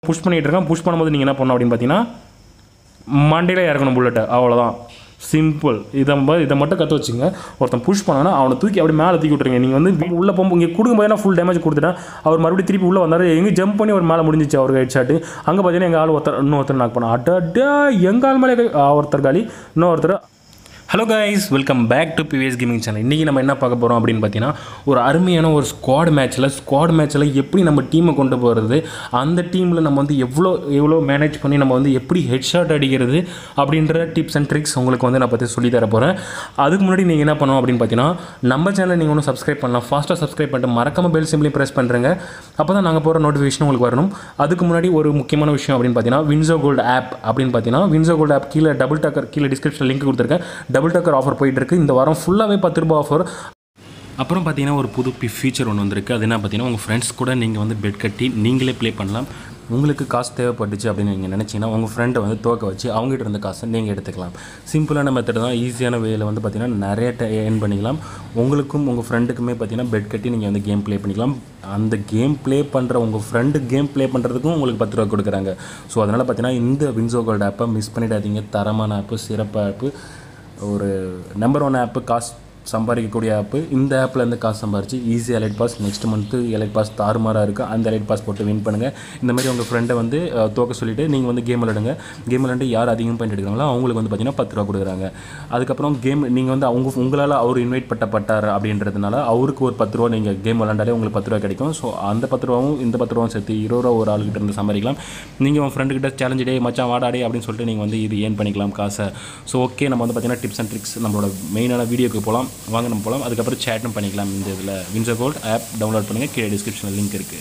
push பண்ணிகிட்டு இருக்கான் push பண்ணும்போது நீங்கள் என்ன பண்ணணும் அப்படின்னு பார்த்தீங்கன்னா மண்டையில் இறக்கணும் புல்லட்டை அவ்வளோதான் சிம்பிள் இதை ம- இதை மட்டும் கற்று வச்சுங்க ஒருத்தன் புஷ் பண்ணானா அவனை தூக்கி அப்படி மேலே தூக்கி விட்டுருங்க நீங்கள் வந்து வீ- உள்ள போகும்போது இங்கே கொடுக்கும்போது ஃபுல் டேமேஜ் கொடுத்துட்டேன் அவர் மறுபடியும் திருப்பி உள்ளே வந்தார் எங்கே ஜம்ப் பண்ணி அவர் மேலே முடிஞ்சிச்சு அவர் ஹெட் ஷாட்டு அங்கே பார்த்தீங்கன்னா எங்கள் ஆள் ஒருத்தர் இன்னொருத்தர் நாக் பண்ண அட்டா எங்கள் ஆள் மேலே கை- ஆ, ஒருத்தர் காலி இன்னொருத்தர் hello guys welcome back to PVS gaming channel இன்றைக்கி நம்ம என்ன பார்க்க போகிறோம் அப்படின்னு பார்த்தீங்கன்னா ஒரு அருமையான ஒரு ஸ்குவாட் மேட்ச்சில் ஸ்குவாட் மேட்ச்சில் எப்படி நம்ம டீமை கொண்டு போகிறது அந்த டீமில் நம்ம வந்து எவ்வளோ எவ்வளோ மேனேஜ் பண்ணி நம்ம வந்து எப்படி ஹெட் ஷாட் அடிக்கிறது அப்படின்ற டிப்ஸ் அண்ட் ட்ரிக்ஸ் உங்களுக்கு வந்து நான் பற்றி சொல்லி தர போகிறேன் அதுக்கு முன்னாடி நீங்கள் என்ன பண்ணணும் அப்படின்னு பார்த்தீங்கன்னா நம்ம சேனலை நீங்கள் ஒன்றும் சப்ஸ்கிரைப் பண்ணலாம் ஃபாஸ்ட்டாக சப்ஸ்கிரைப் பண்ணிட்டு மறக்காம பெல் சிம்பிளி ப்ரெஸ் பண்ணுறேங்க அப்போ தான் நாங்கள் போகிற நோட்டிஃபிகேஷன் உங்களுக்கு வரணும் அதுக்கு முன்னாடி ஒரு முக்கியமான விஷயம் அப்படின்னு பார்த்தீங்கன்னா வின்சோ கோல்டு ஆப் அப்படின்னு பார்த்தீங்கன்னா வின்சோ கோல்டு ஆப் கீழே டபுள் டக்கர் கீழே டிஸ்கிரிப்ஷன் லிங்க் கொடுத்துருக்கேன் டபுள் டக்கர் ஆஃபர் போயிட்டு இருக்கு இந்த வாரம் ஃபுல்லாகவே பத்து ரூபாய் ஆஃபர் அப்புறம் பார்த்தீங்கன்னா ஒரு புது ஃபீச்சர் ஒன்று வந்திருக்கு அது என்ன பார்த்தீங்கன்னா உங்கள் ஃப்ரெண்ட்ஸ் கூட நீங்கள் வந்து பெட் கட்டி நீங்களே ப்ளே பண்ணலாம் உங்களுக்கு காசு தேவைப்பட்டுச்சு அப்படின்னு நீங்கள் நினச்சிங்கன்னா உங்கள் ஃப்ரெண்டை வந்து துவக்க வச்சு அவங்ககிட்ட இருந்த காசை நீங்கள் எடுத்துக்கலாம் சிம்பிளான மெத்தட் தான் ஈஸியான வேல வந்து பார்த்தீங்கன்னா நிறைய ஏர்ன் பண்ணிக்கலாம் உங்களுக்கும் உங்கள் ஃப்ரெண்டுக்குமே பார்த்தீங்கன்னா பெட் கட்டி நீங்கள் வந்து கேம் ப்ளே பண்ணிக்கலாம் அந்த கேம் ப்ளே பண்ணுற உங்கள் ஃப்ரெண்டு கேம் ப்ளே பண்ணுறதுக்கும் உங்களுக்கு பத்து ரூபா கொடுக்குறாங்க ஸோ அதனால் பார்த்தீங்கன்னா இந்த வின்சோ கோல்டு ஆப்பை மிஸ் பண்ணிடாதீங்க தரமான ஆப்பு சிறப்பு ஆப்பு ஒரு நம்பர் ஒன் ஆப்பு காசு சம்பாதிக்கக்கூடிய ஆப்பு இந்த ஆப்பில் இருந்து காசு சம்பாரிச்சு easy elite pass next month elite pass தாறுமாறாக இருக்குது அந்த எலைட் பாஸ் போட்டு வின் பண்ணுங்கள் இந்த மாதிரி உங்கள் ஃப்ரெண்டை வந்து அஹ், தோக்க சொல்லிவிட்டு நீங்கள் வந்து கேம் விளையாடுங்க கேம் விளையாண்டு யார் அதிகம் பாயிண்ட் எடுக்கிறாங்களோ அவங்களுக்கு வந்து பார்த்தீங்கன்னா பத்து ரூபா கொடுக்குறாங்க அதுக்கப்புறம் கேம் நீங்கள் வந்து அவங்க உங்களால் அவர் இன்வைட் பட்டப்பட்டார் அப்படின்றதுனால அவருக்கு ஒரு பத்து ரூபா நீங்கள் கேம் விளாண்டாலே உங்களுக்கு பத்து ரூபா கிடைக்கும் ஸோ அந்த பத்து ரூபாவும் இந்த பத்து ரூபாவும் சேர்த்து இருபது ரூபா ஒரு ஆளுகிட்ட இருந்து சம்பாதிக்கலாம் நீங்கள் உங்கள் ஃப்ரெண்டுக்கிட்ட சேலஞ்சு டே மச்சான் வாடாடே அப்படின்னு சொல்லிட்டு நீங்கள் வந்து இது ஏர்ன் பண்ணிக்கலாம் காசை ஸோ ஓகே நம்ம வந்து பார்த்தீங்கன்னா டிப்ஸ் அண்ட் ட்ரிக்ஸ் நம்மளோட மெயினான வீடியோக்கு போகலாம் வாங்க நம்ம போகலாம் அதுக்கப்புறம் சேட்டும் பண்ணிக்கலாம் இந்த இதில் வின்சோ கோல்ட் ஆப் டவுன்லோட் பண்ணுங்கள் கீழே டிஸ்கிரிப்ஷனில் லிங்க் இருக்குது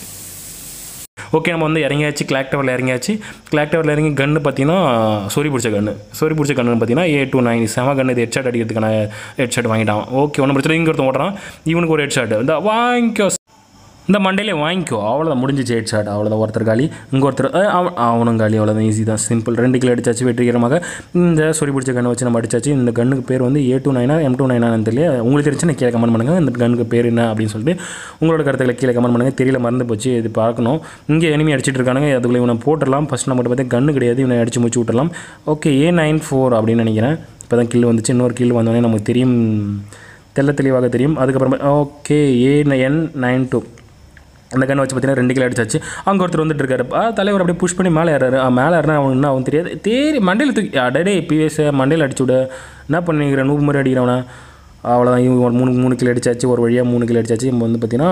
ஓகே நம்ம வந்து இறங்கியாச்சு கிளாக் டவரில் இறங்கியாச்சு கிளாக் டவரில் இறங்கி கன்று பார்த்தீங்கன்னா சொறி பிடிச்ச கன்று சொறி பிடிச்ச கன்று பார்த்தீங்கன்னா ஏ டூ நைன் செம கன்று இது ஹெட் ஷாட் அடிக்கிறதுக்கான ஹெட் ஷாட் வாங்கிட்டான் ஓகே ஒன்றும் பிரச்சனை இங்கே ஒருத்தன் ஓட்டுறான் இவனுக்கு ஒரு ஹெட் ஷாட் இந்த வாங்கிக்கோ இந்த மண்டையிலே வாங்கிக்கோ அவ்வளோதான் முடிஞ்சிச்சு ஹெட் ஷாட் அவ்வளோதான் ஒருத்தர் காலி இங்கே ஒருத்தர் அஹ், அவன் அவனும் காலி அவ்வளோதான் ஈஸி தான் சிம்பிள் ரெண்டு கிலோ அடிச்சாச்சு வெற்றிகரமாக இந்த சொறி பிடிச்ச கண்ணை வச்சு நம்ம அடிச்சாச்சு இந்த கண்ணுக்கு பேர் வந்து ஏ டூ நைனா எம் டூ நைனான்னு தெரியல உங்களுக்கு தெரிஞ்சு கீழே கமெண்ட் பண்ணுங்கள் இந்த கண்ணுக்கு பேர் என்ன அப்படின்னு சொல்லிட்டு உங்களோட கருத்துக்களை கீழே கமெண்ட் பண்ணுங்கள் தெரியல மறந்து போச்சு இது பார்க்கணும் இங்கே எனிமி அடிச்சிட்டு இருக்கானுங்க அதுக்குள்ள இவனை போட்டுடலாம் ஃபஸ்ட் நம்மகிட்ட பார்த்து கண்ணு கிடையாது இவனை அடிச்சு முடிச்சு விட்டுறலாம் ஓகே ஏ நைன் ஃபோர் அப்படின்னு நினைக்கிறேன் இப்போ தான் கில் வந்துச்சு இன்னொரு கில் வந்தோடனே நமக்கு தெரியும் தெள்ள தெளிவாக தெரியும் அதுக்கப்புறமா okay A N nine two அந்த கண்ணை வச்சு பார்த்தீங்கன்னா ரெண்டு கிலோ அடிச்சாச்சு அங்கே ஒருத்தர் வந்துட்டு இருக்காரு ஆ, தலைவர் அப்படியே புஷ் பண்ணி மேலே ஏறாரு ஆ, மேலே ஏறினா அவன் என்ன அவன் தெரியாது தேரி மண்டையில் தூக்கி அடடே பிஎஸ் மண்டையில் அடிச்சு விட என்ன பண்ணிக்கிறேன் நூறு மாதிரி அடிக்கிறவனா அவ்வளோதான் இவங்க ஒரு மூணு மூணு கிலோ அடிச்சாச்சு ஒரு வழியாக மூணு கிலோ அடிச்சாச்சு இப்போ வந்து பார்த்தீங்கன்னா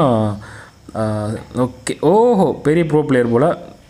ஓகே ஓஹோ பெரிய ப்ரோ பிளேயர் போல்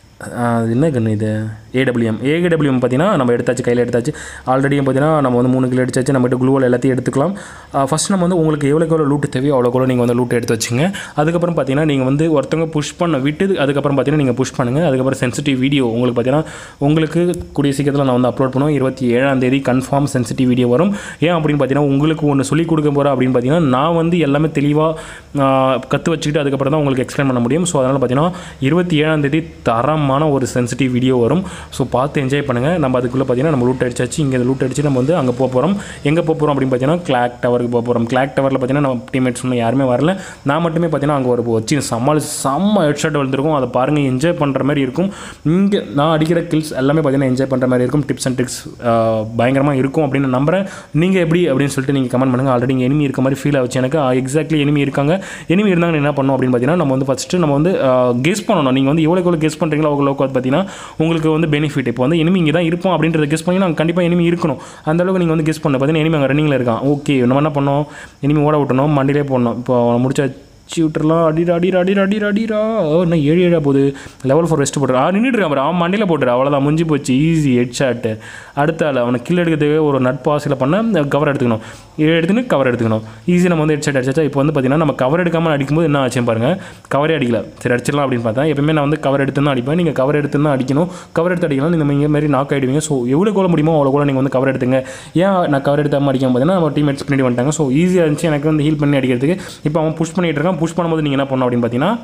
அது என்ன கன்று இது ஏடபிள்யூஎம் ஏடபிள்யூஎம் பார்த்தீங்கன்னா நம்ம எடுத்தாச்சு கையில் எடுத்தாச்சு ஆல்ரெடி பார்த்தீங்கன்னா நம்ம வந்து மூணு கிலோ அடிச்சாச்சு நம்மகிட்ட குளூவல் எல்லாத்தையும் எடுத்துக்கலாம் ஃபஸ்ட் நம்ம வந்து உங்களுக்கு எவ்வளோக்கு எவ்வளோ லூட்டு தேவையோ அவ்வளோ கூட நீங்கள் வந்து லூட் எடுத்து வச்சுங்க அதுக்கப்புறம் பார்த்தீங்கன்னா நீங்கள் வந்து ஒருத்தவங்க புஷ் பண்ண விட்டு அதுக்கப்புறம் பார்த்தீங்கன்னா நீங்கள் புஷ் பண்ணுங்கள் அதுக்கப்புறம் சென்சிட்டிவ் வீடியோ உங்களுக்கு பார்த்தீங்கன்னா உங்களுக்கு கூடிய சீக்கிரத்தில் நான் வந்து அப்லோட் பண்ணுவோம் இருபத்தி ஏழாம் தேதி கன்ஃபார்ம் சென்சிட்டிவ் வீடியோ வரும் ஏன் அப்படின்னு பார்த்தீங்கன்னா உங்களுக்கு ஒன்று சொல்லிக் கொடுக்க போகிறேன் அப்படின்னு பார்த்தீங்கன்னா நான் வந்து எல்லாமே தெளிவாக கற்று வச்சுக்கிட்டு அதுக்கப்புறம் தான் உங்களுக்கு எக்ஸ்பிளைன் பண்ண முடியும் ஸோ அதனால் பார்த்தீங்கன்னா இருபத்தி ஏழாம் தேதி தரமான ஒரு சென்சிட்டிவ் வீடியோ வரும் ஸோ பார்த்து என்ஜாய் பண்ணுங்கள் நம்ம அதுக்குள்ளே பார்த்தீங்கன்னா நம்ம லூட் அடிச்சாச்சு இங்கே லூட் அடிச்சு நம்ம வந்து அங்கே போக போகிறோம் எங்கே போக போகிறோம் அப்படின்னு பார்த்தீங்கன்னா கிளாக் டவருக்கு போக போகிறோம் கிளாக் டவரில் பார்த்தீங்கன்னா நம்ம டீம்மேட்ஸ் இன்னும் யாருமே வரல நான் மட்டுமே பார்த்தீங்கன்னா அங்கே ஒரு வச்சு சமாளி செம்ம ஹெட் ஷாட் வந்திருக்கும் அதை பாருங்கள் என்ஜாய் பண்ணுற மாதிரி இருக்கும் இங்கே நான் அடிக்கிற கில்ஸ் எல்லாமே பார்த்தீங்கன்னா என்ஜாய் பண்ணுற மாதிரி இருக்கும் டிப்ஸ் அண்ட் ட்ரிக்ஸ் பயங்கரமாக இருக்கும் அப்படின்னு நம்புறேன் நீங்கள் எப்படி அப்படின்னு சொல்லிட்டு நீங்கள் கமெண்ட் பண்ணுங்கள் ஆல்ரெடி இங்கே எனிமி இருக்க மாதிரி ஃபீல் ஆச்சு எனக்கு எக்ஸாக்ட்லி எனிமி இருக்காங்க எனிமி இருந்தாங்க என்ன பண்ணணும் அப்படின்னு பார்த்தீங்கன்னா நம்ம வந்து ஃபஸ்ட்டு நம்ம வந்து கெஸ் பண்ணணும் நீங்கள் வந்து எவ்வளோக்கு எவ்வளோ கெஸ் பண்ணுறீங்களோ அவ்வளோக்கு வந்து பார்த்தீங்கன்னா உங்களுக்கு வந்து பெனிஃபிட் இப்போ வந்து எனிமி இங்கே தான் இருப்போம் அப்படின்றத கெஸ் பண்ணி நாங்கள் கண்டிப்பாக எனிமி இருக்கணும் அந்த அளவுக்கு நீங்கள் வந்து கெஸ் பண்ண பார்த்தீங்கன்னா எனிமி அங்கே ரன்னிங்கில் இருக்கான் ஓகே நம்ம என்ன பண்ணோம் எனிமி ஓட விட்டணும் மண்டிலே போடணும் இப்போ அவனை முடிச்ச அடிச்சு விட்டுறலாம் அடிடா அடிடா அடிடா அடிடா அடிடா ஓ இன்னும் ஏழு ஏழா போகுது லெவல் ஃபோர் ரெஸ்ட் போட்டுரு ஆ நின்றுட்டு இருக்கான் பாரு, அவன் மண்டியில் போட்டுரு அவ்வளோதான் முடிஞ்சு போச்சு ஈஸி ஹெட் ஷாட்டு அடுத்த ஆள் அவனை கில் எடுக்கிறதுக்கு ஒரு நட் பாஸில் பண்ண கவர் எடுத்துக்கணும் எடுத்துன்னு கவர் எடுத்துக்கணும் ஈஸி நம்ம வந்து ஹெட் ஷாட் அடிச்சா இப்போ வந்து பார்த்தீங்கன்னா நம்ம கவர் எடுக்காமல் அடிக்கும்போது என்ன ஆச்சுன்னு பாருங்கள் கவரே அடிக்கல சரி அடிச்சிடலாம் அப்படின்னு பார்த்தா எப்பவுமே நான் வந்து கவர் எடுத்து தான் அடிப்பேன் நீங்கள் கவர் எடுத்து தான் அடிக்கணும் கவர் எடுத்து அடிக்கலாம் இந்த இங்கே மாதிரி நாக் ஆகிடுவீங்க ஸோ எவ்வளோ கோல முடியுமோ அவ்வளோ கூட நீங்கள் வந்து கவர் எடுத்துங்க ஏன் நான் கவர் எடுத்தாமல் அடிக்காம பார்த்தீங்கன்னா நம்ம டீம்மேட்ஸ் பின்னாடி வந்துட்டாங்க ஸோ ஈஸியாக இருந்துச்சு எனக்கு வந்து ஹீல் பண்ணி அடிக்கிறதுக்கு இப்போ அவன் புஷ் பண்ணிட்டு இருக்கான் புஷ் பண்ணும்போது நீங்கள் என்ன பண்ணணும் அப்படின்னு பார்த்தீங்கன்னா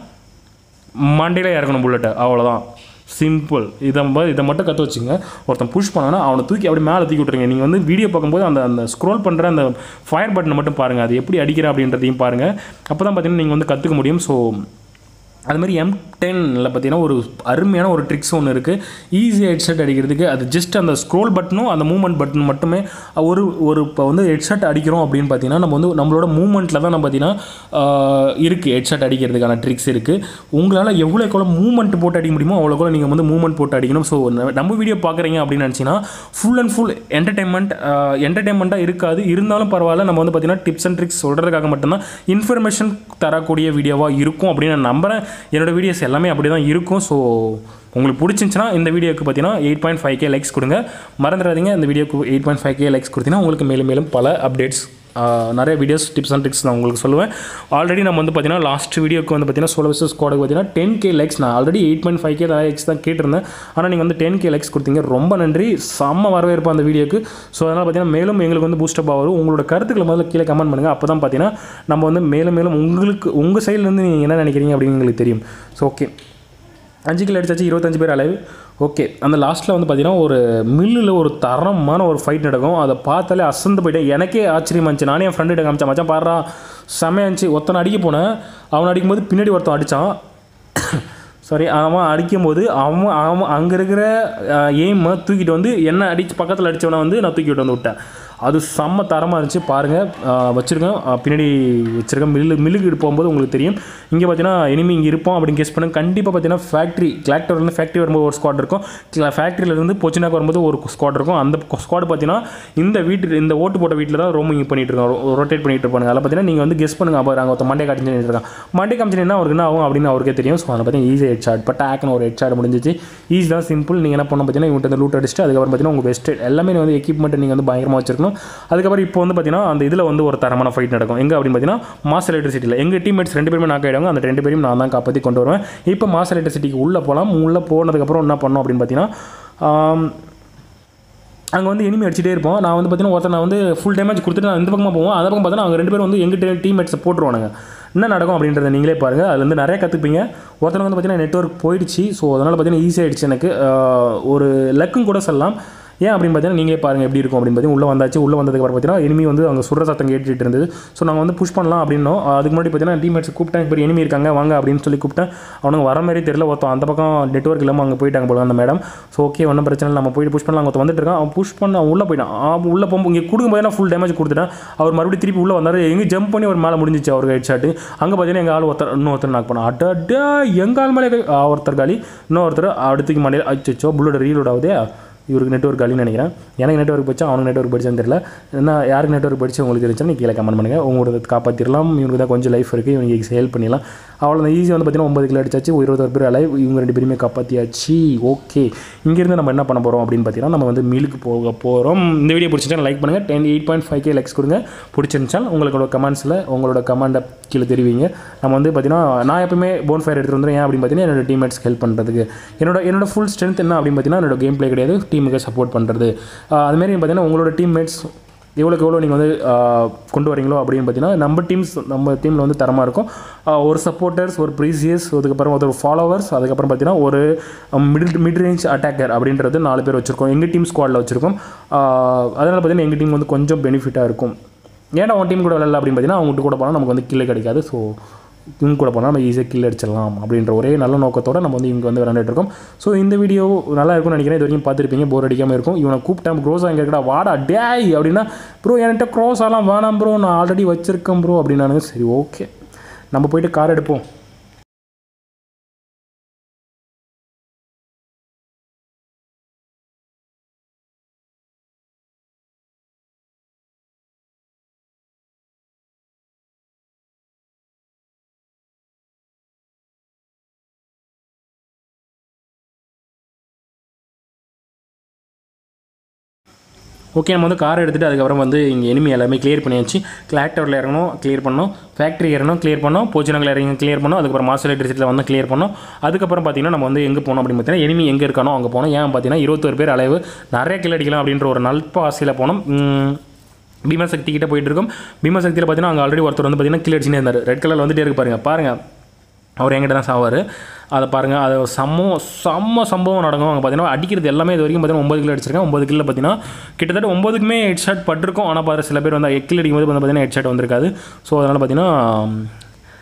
மண்டையில் இறக்கணும் புல்லட்டை அவ்வளோதான் சிம்பிள் இதை ம- இதை மட்டும் கற்று வச்சுங்க ஒருத்தன் புஷ் பண்ணானா அவனை தூக்கி அப்படியே மேலே தூக்கி விட்டுருங்க நீங்கள் வந்து வீடியோ பார்க்கும்போது அந்த அந்த ஸ்க்ரோல் பண்ணுற அந்த ஃபயர் பட்டனை மட்டும் பாருங்கள் அது எப்படி அடிக்கிற அப்படின்றதையும் பாருங்கள் அப்போ தான் பார்த்தீங்கன்னா நீங்கள் வந்து கற்றுக்க முடியும் ஸோ அது மாதிரி எம் டென்னில் பார்த்தீங்கன்னா ஒரு அருமையான ஒரு ட்ரிக்ஸ் ஒன்று இருக்குது ஈஸியாக ஹெட்செட் அடிக்கிறதுக்கு அது ஜஸ்ட் அந்த ஸ்க்ரோல் பட்டனும் அந்த மூவ்மெண்ட் பட்டன் மட்டுமே ஒரு ஒரு இப்போ வந்து ஹெட்செட் அடிக்கிறோம் அப்படின்னு பார்த்தீங்கன்னா நம்ம வந்து நம்மளோட மூவ்மெண்ட்டில் தான் நம்ம பார்த்தீங்கன்னா இருக்குது ஹெட்செட் அடிக்கிறதுக்கான ட்ரிக்ஸ் இருக்குது உங்களால் எவ்வளோக்கு எவ்வளோ மூவ்மெண்ட் போட்டு அடிக்க முடியுமோ அவ்வளோக்கு நீங்கள் வந்து மூவ்மெண்ட் போட்டு அடிக்கணும் ஸோ நம்ம வீடியோ பார்க்குறீங்க அப்படின்னு நினச்சிங்கன்னா ஃபுல் அண்ட் ஃபுல் என்டர்டைன்மெண்ட் என்டர்டைன்மெண்ட்டாக இருக்காது இருந்தாலும் பரவாயில்ல நம்ம வந்து பார்த்தீங்கன்னா டிப்ஸ் அண்ட் ட்ரிக்ஸ் சொல்கிறதுக்காக மட்டும்தான் இன்ஃபர்மேஷன் தரக்கூடிய வீடியோவாக இருக்கும் அப்படின்னு நான் நம்புகிறேன் என்னோடய வீடியோஸ் எல்லாமே அப்படி தான் இருக்கும் ஸோ உங்களுக்கு பிடிச்சிருந்துச்சுன்னா இந்த வீடியோக்கு பார்த்தீங்கன்னா eight point five K likes கொடுங்க மறந்துடாதீங்க இந்த வீடியோக்கு eight point five K likes கொடுத்தீங்கன்னா உங்களுக்கு மேலும் மேலும் பல அப்டேட்ஸ் நிறைய வீடியோஸ் டிப்ஸ் அண்ட் ட்ரிக்ஸ் நான் உங்களுக்கு சொல்லுவேன் ஆல்ரெடி நம்ம வந்து பார்த்தீங்கன்னா லாஸ்ட் வீடியோக்கு வந்து பார்த்தீங்கன்னா சோலோ விசஸ் ஸ்குவாடுக்கு பார்த்தீங்கன்னா டென் கே லைக்ஸ் நான் already eight point five K likes தான் கேட்டிருந்தேன் ஆனால் நீங்கள் வந்து டென் கே லைக்ஸ் கொடுத்தீங்க ரொம்ப நன்றி செம்ம வரவேற்பு அந்த வீடியோக்கு ஸோ அதனால் பார்த்தீங்கன்னா மேலும் எங்களுக்கு வந்து பூஸ்டப் வரும் உங்களோட கருத்துக்களை முதல்ல கீழே கமெண்ட் பண்ணுங்கள் அப்போ தான் பார்த்தீங்கன்னா நம்ம வந்து மேலும் மேலும் உங்களுக்கு உங்கள் சைட்லேருந்து நீங்கள் என்ன நினைக்கிறீங்க அப்படின்னு எங்களுக்கு தெரியும் ஸோ ஓகே அஞ்சு கிலோ அடிச்சாச்சு இருபத்தஞ்சு பேர் அலைவு ஓகே அந்த லாஸ்ட்டில் வந்து பார்த்தீங்கன்னா ஒரு மில்லில் ஒரு தரமான ஒரு ஃபைட் நடக்கும் அதை பார்த்தாலே அசந்து போயிட்டேன் எனக்கே ஆச்சரியமா இருந்துச்சு நானே என் ஃப்ரெண்டு காமிச்சேன் மச்சான் பாடுறா செமையா இருந்துச்சு ஒருத்தனை அடிக்க போனேன் அவனை அடிக்கும்போது பின்னாடி ஒருத்தன் அடித்தான் சாரி அவன் அடிக்கும்போது அவன் அவன் அங்கே இருக்கிற எய்மை தூக்கிட்டு வந்து என்ன அடிச்சு பக்கத்தில் அடித்தவனை வந்து நான் தூக்கிட்டு வந்து விட்டேன் அது செம்ம தரமாக இருந்துச்சு பாருங்கள் வச்சுருக்கேன் பின்னாடி வச்சுருக்கேன் மில்லு மில்லுக்கு போகும்போது உங்களுக்கு தெரியும் இங்கே பார்த்தீங்கன்னா இனிமே இங்கே இருப்போம் அப்படின்னு கெஸ் பண்ணுங்க கண்டிப்பாக பார்த்தீங்கன்னா ஃபேக்ட்ரி கிளாக்டர்லேருந்து ஃபேக்ட்ரி வரும்போது ஒரு ஸ்குவாட் இருக்கும் ஃபேக்ட்ரியிலேருந்து பொச்சினாக்கு வரும்போது ஒரு ஸ்குவாட் இருக்கும் அந்த ஸ்குவாட் பார்த்தீங்கன்னா இந்த வீட்டு இந்த ஓட்டு போட்ட வீட்டில் தான் ரொம்ப இங்கே பண்ணிட்டு இருக்கோம் ரொட்டேட் பண்ணிட்டு இருப்பாங்க அதில் பார்த்தீங்கன்னா நீங்கள் வந்து கெஸ் பண்ணுங்க அப்போ அங்கே ஒருத்தன் மண்டே காட்டிட்டு இருக்கான் மண்டே காமிச்சினா அவருக்கு என்ன ஆகும் அப்படின்னு அவருக்கே தெரியும் ஸோ அதை பார்த்தீங்கன்னா ஈஸி ஹெட் ஷாட் பட் ஆக்கணும் ஒரு ஹெட் ஷாட் முடிஞ்சிச்சு ஈஸி தான் சிம்பிள் நீங்கள் என்ன பண்ணணும் பார்த்தீங்கன்னா இவங்க இந்த லூட் அடிச்சுட்டு அதுக்கப்புறம் பார்த்தீங்கன்னா உங்கள் பெஸ்ட் எல்லாமே வந்து எக்யூப்மெண்ட் நீங்கள் வந்து பயங்கரமாக வச்சிருக்கணும் அதுக்கப்புறம் இப்போ வந்து பார்த்தீங்கன்னா அந்த இதில் வந்து ஒரு தரமான ஃபைட் நடக்கும் எங்கே அப்படின்னு பார்த்தீங்கன்னா மாஸ் எலக்ட்ரிசிட்டியில் எங்கள் டீம்மேட்ஸ் ரெண்டு பேருமே நாக் ஆகிடுவாங்க அந்த ரெண்டு பேரையும் நான் தான் காப்பாற்றி கொண்டு வருவேன் இப்போ மாஸ் எலக்ட்ரிசிட்டிக்கு உள்ளே போகலாம் உள்ளே போனதுக்கப்புறம் என்ன பண்ணோம் அப்படின்னு பார்த்தீங்கன்னா அங்கே வந்து எனிமி அடிச்சிட்டே இருப்போம் நான் வந்து பார்த்தீங்கன்னா ஒருத்தர் நான் வந்து ஃபுல் டேமேஜ் கொடுத்துட்டு நான் இந்த பக்கமாக போவோம் அந்த பக்கம் பார்த்தீங்கன்னா அவங்க ரெண்டு பேரும் வந்து எங்கள் டீம்மேட்ஸை போட்டுருவானுங்க என்ன நடக்கும் அப்படின்றத நீங்களே பாருங்கள் அதுலேருந்து நிறைய கற்றுப்பீங்க ஒருத்தர் வந்து பார்த்தீங்கன்னா நெட்ஒர்க் போயிடுச்சு ஸோ அதனால் பார்த்தீங்கன்னா ஈஸி ஆயிடுச்சு எனக்கு ஆஹ், ஒரு லக்கும் கூட சொல்லலாம் ஏன் அப்படின்னு பார்த்தீங்கன்னா நீங்களே பாருங்கள் எப்படி இருக்கும் அப்படின்னு பார்த்தீங்கன்னா உள்ளே வந்தாச்சு உள்ளே வந்ததுக்கப்புறம் பார்த்தீங்கன்னா enemy வந்து அங்கே சுடுற சத்தம் கேட்டுட்டு இருந்தது ஸோ நாங்கள் வந்து புஷ் பண்ணலாம் அப்படின்னோம் அதுக்கு முன்னாடி பார்த்தீங்கன்னா டீமேட்ஸ் கூப்பிட்டேன் இப்போ enemy இருக்காங்க வாங்க அப்படின்னு சொல்லி கூப்பிட்டேன் அவனுங்க வர மாதிரி தெரியல ஒருத்தன் அந்த பக்கம் நெட்ஒர்க் இல்லாமல் அங்கே போயிட்டாங்க போல அந்த மேடம் ஸோ ஓகே ஒன்றும் பிரச்சனை இல்லை நம்ம போயிட்டு புஷ் பண்ணலாம் ஒருத்தன் வந்துட்டு இருக்கான் அவன் புஷ் பண்ண அவன் உள்ளே போயிட்டான் அவன் உள்ளே போகும்போது இங்கே கொடுக்கும்போது நான் ஃபுல் டேமேஜ் கொடுத்துட்டேன் அவர் மறுபடியும் திருப்பி உள்ளே வந்தார் எங்கே ஜம்ப் பண்ணி ஒரு மேலே முடிஞ்சிச்சு அவருக்கு ஹெட் ஷாட்டு அங்கே பார்த்தீங்கன்னா எங்கள் ஆள் ஒருத்தர் இன்னொருத்தர் நாக் பண்ணான் அட்டா எங்கள் ஆள் மேலே கை- ஆ, ஒருத்தர் காலி இன்னொருத்தர் அடுத்துக்கு மண்டையில் அச்சோ புல்லோட ரீலோட் ஆகுதே இவருக்கு நெட்ஒர்க் காலின்னு நினைக்கிறேன் எனக்கு நெட்ஒர்க் படிச்சா அவனுக்கு நெட்ஒர்க் படிச்சான்னு தெரியல என்ன யாருக்கு நெட்ஒர்க் படிச்சு உங்களுக்கு தெரிஞ்சுன்னா கீழே கமெண்ட் பண்ணுங்கள் உங்களோட காப்பாற்றிடலாம் இவனுக்கு தான் கொஞ்சம் லைஃப் இருக்குது இவனுக்கு ஹெல்ப் பண்ணிடலாம் அவ்வளோ ஈஸி வந்து பார்த்தீங்கன்னா ஒன்பது கிலோ அடிச்சாச்சு ஒரு இருபத்தொரு பேர் அலைவ் இவங்க ரெண்டு பேருமே காப்பாற்றியாச்சு ஓகே இங்கேருந்து நம்ம என்ன பண்ண போகிறோம் அப்படின்னு பார்த்தீங்கன்னா நம்ம வந்து மீலுக்கு போக போகிறோம் இந்த வீடியோ பிடிச்சிட்டா லைக் பண்ணுங்கள் ten eight point five K likes கொடுங்க பிடிச்சிருந்துச்சா உங்களோட கமெண்ட்ஸில் உங்களோட கமெண்டை கீழே தெரிவிங்க நம்ம வந்து பார்த்தீங்கன்னா நான் எப்பவுமே போன் ஃபயர் எடுத்துகிட்டு வந்துடும் ஏன் அப்படின்னு பார்த்தீங்கன்னா என்னோட டீம்மேட்ஸ்க்கு ஹெல்ப் பண்ணுறதுக்கு என்னோட என்னோட ஃபுல் ஸ்ட்ரென்த் என்ன அப்படின்னு பார்த்தீங்கன்னா என்னோட கேம் ப்ளே கிடையாது டீமுக்கு சப்போர்ட் பண்ணுறது அதுமாரி பார்த்தீங்கன்னா உங்களோட டீம்மேட்ஸ் எவ்வளோக்கு எவ்வளோ நீங்கள் வந்து ஆஹ், கொண்டு வரீங்களோ அப்படின்னு பார்த்தீங்கன்னா நம்ம டீம்ஸ் நம்ம டீமில் வந்து தரமாக இருக்கும் ஆஹ், ஒரு சப்போர்ட்டர்ஸ் ஒரு ப்ரீசியஸ் அதுக்கப்புறம் ஒரு ஃபாலோவர்ஸ் அதுக்கப்புறம் பார்த்தீங்கன்னா ஒரு மிடில் மிட் ரேஞ்ச் அட்டாக்கர் அப்படின்றது நாலு பேர் வச்சுருக்கோம் எங்கள் டீம் ஸ்குவாடில் வச்சுருக்கோம் அதனால் பார்த்தீங்கன்னா எங்கள் டீம் வந்து கொஞ்சம் பெனிஃபிட்டாக இருக்கும் ஏன்னா உன் டீம் கூட விளையாடல அப்படின்னு பார்த்தீங்கன்னா அவங்ககிட்ட கூட போனால் நமக்கு வந்து கில்லே கிடைக்காது ஸோ இவங்க கூட போனால் நம்ம ஈஸியாக கில் அடிச்சிடலாம் அப்படின்ற ஒரே நல்ல நோக்கத்தோட நம்ம வந்து இவங்க வந்து விளையாண்டுட்டு இருக்கோம் ஸோ இந்த வீடியோ நல்லா இருக்கும்னு நினைக்கிறேன் இது வரைக்கும் பார்த்துருப்பீங்க போர் அடிக்காமல் இருக்கும் இவனை கூப்பிட்டேன் க்ரோஸாக எங்கே இருக்கடா வாடா டேய் அப்படின்னா ப்ரோ என்கிட்ட க்ரோஸாலாம் வேணாம் ப்ரோ நான் ஆல்ரெடி வச்சுருக்கேன் ப்ரோ அப்படின்னானுங்க சரி ஓகே நம்ம போயிட்டு கார் எடுப்போம் ஓகே நம்ம வந்து கார் எடுத்துகிட்டு அதுக்கப்புறம் வந்து இங்கே எனிமி எல்லாமே கிளியர் பண்ணியாச்சு கிளாக்டரில் இறங்கணும் கிளியர் பண்ணோம் ஃபேக்ட்ரி இறங்கணும் கிளியர் பண்ணோம் போச்சனங்கள் இறங்கி கிளியர் பண்ணோம் அதுக்கப்புறம் மாஸ் எலக்ட்ரிசிட்டியில் வந்து கிளியர் பண்ணோம் அதுக்கப்புறம் பார்த்தீங்கன்னா நம்ம வந்து எங்கே போனோம் அப்படின்னு பார்த்தீங்கன்னா எனிமி எங்கே இருக்கானோ அங்கே போனோம் ஏன் பார்த்தீங்கன்னா இருபத்தொரு பேர் அளவு நிறைய கில் அடிக்கலாம் அப்படின்ற ஒரு நல்ப ஆசையில் போனோம் உம், பீமசக்தி கிட்ட போயிட்டு இருக்கோம் பீமசக்தியில் பார்த்தீங்கன்னா அங்கே ஆல்ரெடி ஒருத்தர் வந்து பார்த்தீங்கன்னா கில் அடிச்சுனே இருந்தார் ரெட் கலரில் வந்துட்டே இருக்கு பாருங்க பாருங்க அவர் என்கிட்ட தான் சாவார் அதை பாருங்கள் அது சம்பவம் செம்ம சம்பவம் நடக்கும் அங்கே பார்த்தீங்கன்னா அடிக்கிறது எல்லாமே இது வரைக்கும் பார்த்தீங்கன்னா ஒம்பது கிலோ அடிச்சிருக்கேன் ஒம்பது கிலோ பார்த்தீங்கன்னா கிட்டத்தட்ட ஒம்பதுக்குமே ஹெட் ஷாட் பட்டிருக்கும் ஆனால் பாரு சில பேர் வந்து எக்கில் அடிக்கும்போது வந்து பார்த்தீங்கன்னா ஹெட் ஷாட் வந்திருக்காது ஸோ அதனால் பார்த்தீங்கன்னா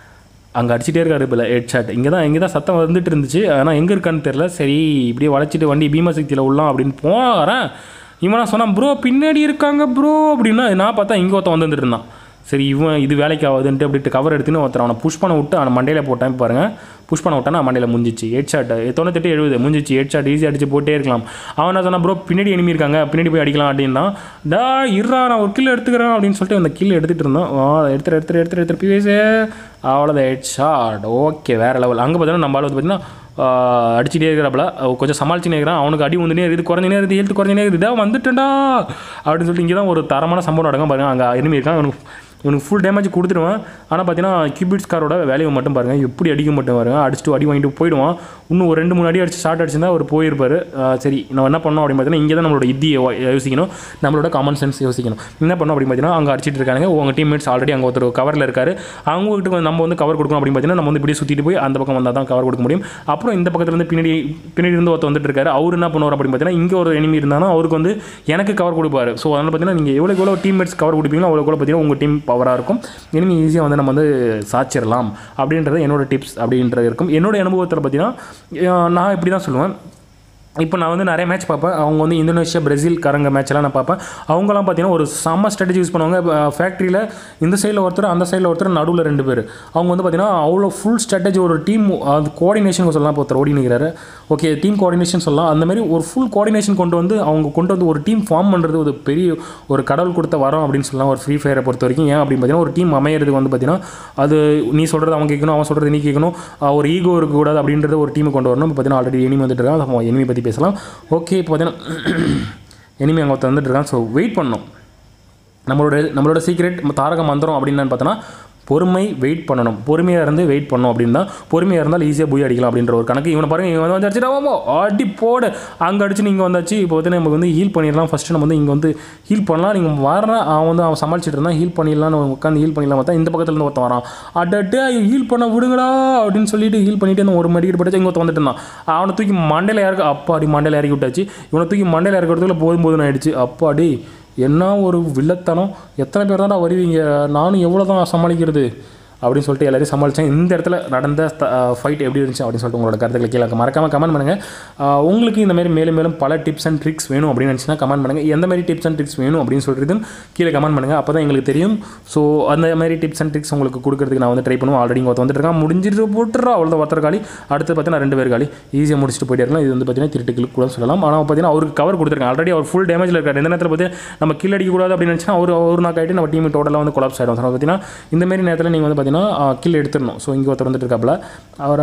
அங்கே அடிச்சிட்டே இருக்காரு இப்போ ஹெட் ஷாட் இங்கே தான் இங்கே தான் சத்தம் வந்துட்டு இருந்துச்சு ஆனால் எங்கே இருக்கான்னு தெரில சரி இப்படியே வளைச்சிட்டு வண்டி பீமசக்தியில் உள்ளலாம் அப்படின்னு போகிறேன் இவனா சொன்னான் ப்ரோ பின்னாடி இருக்காங்க ப்ரோ அப்படின்னா நான் பார்த்தா இங்கே ஒருத்தன் வந்துட்டு இருந்தான் சரி இவன் இது வேலைக்கு ஆகுதுன்ட்டு அப்படின்ட்டு கவர் எடுத்துன்னு ஒருத்தர் அவனை புஷ் பண்ண விட்டு அவனை மண்டையில் போட்டேன் பாருங்க புஷ் பண்ண விட்டானா மண்டையில் முடிஞ்சிச்சு ஹெட் ஷாட் தொண்ணூத்தெட்டு எழுபது முடிஞ்சிச்சு ஹெட் ஷாட் ஈஸி அடிச்சு போட்டே இருக்கலாம் அவன் என்ன சொன்னா ப்ரோ பின்னாடி enemy இருக்காங்க பின்னாடி போய் அடிக்கலாம் அப்படின்னா டா இருறா நான் ஒரு கில் எடுத்துக்கிறேன் அப்படின்னு சொல்லிட்டு அந்த கில் எடுத்துகிட்டு இருந்தோம் ஆ, எடுத்துரு எடுத்துரு எடுத்துரு எடுத்துரு பிவேஸு அவ்வளோதான் ஹெட் ஷாட் ஓகே வேறு லெவல் அங்கே பார்த்தீங்கன்னா நம்ம ஆள் வந்து பார்த்தீங்கன்னா ஆஹ் அடிச்சுட்டே இருக்கிறப்பல கொஞ்சம் சமாளிச்சுனே இருக்கிறான் அவனுக்கு அடி வந்துனே இருக்குது குறைஞ்சினே இருக்குது ஹெல்த் குறைஞ்சினே இருக்குது இதா வந்துட்டேன்டா அப்படின்னு சொல்லிட்டு இங்கே தான் ஒரு தரமான சம்பவம் நடக்கும் பாருங்க அங்கே enemy இருக்கான் அவனுக்கு இவனுக்கு ஃபுல் டேமேஜ் கொடுத்துருவேன் ஆனால் பார்த்தீங்கன்னா கியூபிட்ஸ் காரோட வேலையை மட்டும் பாருங்கள் எப்படி அடிக்க மட்டும் பாருங்க அடிச்சுட்டு அடி வாங்கிட்டு போயிடுவான் இன்னும் ஒரு ரெண்டு மூணு அடி அடிச்சு ஷார்ட் அடிச்சிருந்தா அவர் போயிருப்பார் சரி நம்ம என்ன பண்ணோம் அப்படின்னு பார்த்தீங்கன்னா இங்கே தான் நம்மளோட இத்தியை யோசிக்கணும் நம்மளோட காமன் சென்ஸ் யோசிக்கணும் என்ன பண்ணோம் அப்படின்னு பார்த்தீங்கன்னா அங்கே அடிச்சிட்டு இருக்காங்க உங்கள் டீம்மேட்ஸ் ஆல்ரெடி அங்கே ஒருத்தர் கவரில் இருக்காரு அவங்ககிட்ட வந்து நம்ம வந்து கவர் கொடுக்கணும் அப்படின்னு பார்த்தீங்கன்னா நம்ம வந்து இப்படியே சுற்றிட்டு போய் அந்த பக்கம் வந்தால் தான் கவர் கொடுக்க முடியும் அப்புறம் இந்த பக்கத்துல இருந்து பின்னாடி பின்னாடி இருந்து ஒருத்தர் வந்துட்டு இருக்காரு அவர் என்ன பண்ணுவார் அப்படின்னு பார்த்தீங்கன்னா இங்கே ஒரு enemy இருந்தாலும் அவருக்கு வந்து எனக்கு கவர் கொடுப்பாரு ஸோ அதனால் பார்த்தீங்கன்னா நீங்கள் எவ்வளோ எவ்வளோ டீம்மேட்ஸ் கவர் கொடுப்பீங்களோ அவ்வளோ கூட பார்த்தீங்கன்னா உங்கள் டீம் பவராக இருக்கும் இனிமே ஈஸியாக வந்து நம்ம வந்து சாச்சிடலாம் அப்படின்றது என்னோட டிப்ஸ் அப்படின்றது இருக்கும் என்னோட அனுபவத்தில் பார்த்தீங்கன்னா நான் இப்படி தான் சொல்லுவேன் இப்போ நான் வந்து நிறைய மேட்ச் பார்ப்பேன் அவங்க வந்து இந்தோனேஷியா பிரேசில் காரங்க மேட்ச்லாம் நான் பார்ப்பேன் அவங்களாம் பார்த்தீங்கன்னா ஒரு செம்ம ஸ்ட்ராட்டஜி யூஸ் பண்ணுவாங்க ஃபேக்ட்ரியில் இந்த சைடில் ஒருத்தர் அந்த சைடில் ஒருத்தர் நடுவில் ரெண்டு பேர் அவங்க வந்து பார்த்தீங்கன்னா அவ்வளோ ஃபுல் ஸ்ட்ராட்டஜி ஒரு டீம் அது கோஆர்டினேஷன் சொல்லலாம் இப்போ ஒருத்தர் ஓடி நிற்கிறாரு ஓகே டீம் கோஆர்டினேஷன் சொல்லலாம் அந்த மாதிரி ஒரு ஃபுல் கோஆர்டினேஷன் கொண்டு வந்து அவங்க கொண்டு வந்து ஒரு டீம் ஃபார்ம் பண்ணுறது ஒரு பெரிய ஒரு கடவுள் கொடுத்த வரம் அப்படின்னு சொல்லலாம் ஒரு ஃப்ரீ ஃபயரை பொறுத்த வரைக்கும் ஏன் அப்படின்னு பார்த்தீங்கன்னா ஒரு டீம் அமையிறதுக்கு வந்து பார்த்தீங்கன்னா அது நீ சொல்கிறது அவன் கேட்கணும் அவன் சொல்கிறது நீ கேட்கணும் ஆஹ் ஒரு ஈகோ இருக்கக்கூடாது அப்படின்றத ஒரு டீமை கொண்டு வரணும் இப்போ பார்த்தீங்கன்னா ஆல்ரெடி எனிமி வந்துட்டு இருக்கான் எனிமி பற்றி பேசலாம் ஓகே இப்போ பார்த்தீங்கன்னா எனிமி அங்கே ஒருத்தர் வந்துட்டு இருக்கான் ஸோ வெயிட் பண்ணணும் நம்மளோட நம்மளோட சீக்ரெட் தாரக மந்திரம் அப்படின்னு என்னன்னு பார்த்தோன்னா பொறுமை வெயிட் பண்ணணும் பொறுமையாக இருந்து வெயிட் பண்ணணும் அப்படின்னு தான் பொறுமையாக இருந்தால் ஈஸியாக போய் அடிக்கலாம் அப்படின்ற ஒரு கணக்கு இவனை பாருங்க இவன் வந்து அடிச்சுட்டாமோ அடி போடு அங்கே அடிச்சு நீங்கள் வந்தாச்சு இப்போ வந்து நம்ம வந்து ஹீல் பண்ணிடலாம் ஃபஸ்ட்டு நம்ம வந்து இங்கே வந்து ஹீல் பண்ணலாம் நீங்கள் வர அவன் வந்து அவன் சமாளிச்சுட்டு இருந்தான் ஹீல் பண்ணிடலாம்னு உட்காந்து ஹீல் பண்ணிடலாம் பார்த்தா இந்த பக்கத்துல இருந்து ஒருத்தன் வரான் அடட்டு ஹீல் பண்ண விடுங்கடா அப்படின்னு சொல்லிட்டு ஹீல் பண்ணிட்டு அந்த ஒரு மெடிக்கெட் படிச்சு இங்கே ஒருத்தன் வந்துட்டு இருந்தான் அவனை தூக்கி மண்டையில் இறக்க அப்பாடி மண்டையில் இறக்கி விட்டாச்சு இவனை தூக்கி மண்டையில் இறக்கிறதுக்குள்ள போதும் போதும் ஆயிடுச்சு அப்பாடி என்ன ஒரு வில்லத்தனம் எத்தனை பேர் தான்டா வருவீங்க நானும் எவ்வளோ தான் சமாளிக்கிறது அப்படின்னு சொல்லிட்டு எல்லாரையும் சமாளித்தேன் இந்த இடத்துல நடந்த ஃபைட் எப்படி இருந்துச்சு அப்படின்னு சொல்லிட்டு உங்களோட கருத்துக்களை கீழே மறக்காமல் கமெண்ட் பண்ணுங்கள் ஆஹ் உங்களுக்கு இந்த மாதிரி மேலும் மேலும் பல டிப்ஸ் அண்ட் ட்ரிக்ஸ் வேணும் அப்படின்னு நினச்சினா கமெண்ட் பண்ணுங்கள் எந்த மாதிரி டிப்ஸ் அண்ட் ட்ரிக்ஸ் வேணும் அப்படின்னு சொல்லிட்டு கீழே கமெண்ட் பண்ணுங்கள் அப்போ தான் எங்களுக்கு தெரியும் ஸோ அந்த மாதிரி டிப்ஸ் அண்ட் ட்ரிக்ஸ் உங்களுக்கு கொடுக்கறதுக்கு நான் வந்து ட்ரை பண்ணுவோம் ஆல்ரெடி இங்கே வந்துட்டு இருக்கான் முடிஞ்சிட்டு போட்டுறா அவ்வளோ ஒருத்தர் காலி அடுத்து பார்த்தீங்கன்னா ரெண்டு பேர் காலி ஈஸியாக முடிச்சுட்டு போயிட்டே இருக்கலாம் இது வந்து பார்த்தீங்கன்னா திருட்டுக்கு கூட சொல்லலாம் ஆனால் பார்த்தீங்கன்னா அவருக்கு கவர் கொடுத்துருக்காங்க ஆல்ரெடி அவர் ஃபுல் டேமேஜில் இருக்காரு எந்த நேரத்தில் பார்த்தீங்கன்னா நம்ம கில் அடிக்கக்கூடாது அப்படின்னு நினச்சினா அவர் ஒரு நாக் ஆகிட்டு நம்ம டீம் டோட்டலாக வந்து கொலாப்ஸ் ஆகிடும் ஸோ பார்த்தீங்கன்னா இந்த மாதிரி நேரத்தில் நீங்கள் வந்து பார்த்தீங்கன்னா கில் எடுத்துடணும் ஸோ இங்கே ஒருத்தர் வந்துட்டு இருக்காப்புல அவரை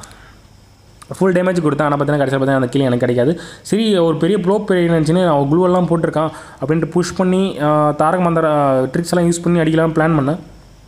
ஃபுல் டேமேஜ் கொடுத்தேன் ஆனால் பார்த்தீங்கன்னா கடைசியில் பார்த்தீங்கன்னா அந்த கிளி எனக்கு கிடைக்காது சரி ஒரு பெரிய ப்ரோ பெரிய நினச்சின்னு அவன் glue எல்லாம் போட்டிருக்கான் அப்படின்ட்டு புஷ் பண்ணி ஆஹ், தாரக மந்திர ட்ரிக்ஸ் எல்லாம் யூஸ் பண்ணி அடிக்கலாம் பிளான் பண்ணேன்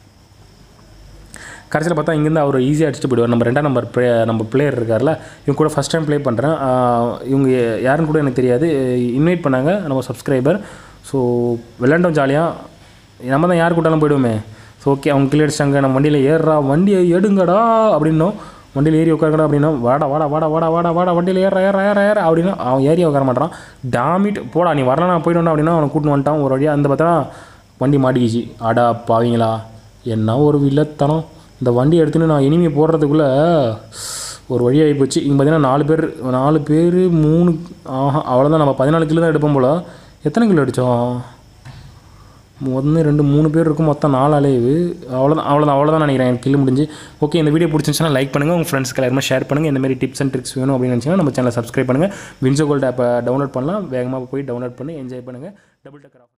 கடைசியில் பார்த்தா இங்கேருந்து அவர் ஈஸியாக அடிச்சுட்டு போயிடுவார் நம்ம ரெண்டாம் நம்பர் ப்ளே நம்ம பிளேயர் இருக்கார்ல இவங்க கூட ஃபஸ்ட் டைம் ப்ளே பண்ணுறேன் இவங்க யாருன்னு கூட எனக்கு தெரியாது இன்வைட் பண்ணாங்க நம்ம சப்ஸ்கிரைபர் ஸோ விளையாண்டோம் ஜாலியாக நம்ம தான் யார் கூட்டாலும் போயிடுவோமே ஸோ ஓகே அவங்க கிளியர் அடிச்சிட்டாங்க நம்ம வண்டியில் ஏறுறா வண்டியை எடுங்கடா அப்படின்னோம் வண்டியில் ஏறி உட்காருங்கடா அப்படின்னா வாடா வாடா வாடா வாடா வாடா வாடா வண்டியில் ஏற ஏற ஏற ஏற அப்படின்னா அவன் ஏறி உட்கார மாட்டான் டாமிட் போடா நீ வரலாம் நான் போயிட்டு அப்படின்னா அவனை கூட்டின்னு வந்துட்டான் ஒரு வழியாக அந்த பார்த்தா வண்டி மாட்டிக்கிச்சு அடா பாவீங்களா என்ன ஒரு வில்லத்தனம் இந்த வண்டி எடுத்துன்னு நான் இனிமே போடுறதுக்குள்ளே ஒரு வழி ஆகி போச்சு இங்கே பார்த்தீங்கன்னா நாலு பேர் நாலு பேர் மூணு ஆஹா அவ்வளோதான் நம்ம பதினாலு கிலோ தான் எடுப்போம் போல் எத்தனை கிலோ அடித்தோம் ஒன்று ரெண்டு மூணு பேர் இருக்கும் மொத்தம் நாலு அலைவு அவ்வளோதான் அவ்வளோதான் அவ்வளோதான் நினைக்கிறேன் எனக்கு கில்லு முடிஞ்சு ஓகே இந்த வீடியோ பிடிச்சிருந்துச்சுன்னா லைக் பண்ணுங்கள் உங்கள் ஃப்ரெண்ட்ஸ்க்கு எல்லாருமே ஷேர் பண்ணுங்கள் இந்த மாதிரி டிப்ஸ் அண்ட் ட்ரிக்ஸ் வேணும் அப்படின்னு நினச்சிங்கன்னா நம்ம சேனலை சப்ஸ்கிரைப் பண்ணுங்கள் வின்சோ கோல்ட் ஆப்பை டவுன்லோட் பண்ணலாம் வேகமாக போய் டவுன்லோட் பண்ணி என்ஜாய் பண்ணுங்கள் டபுள் டக்கர்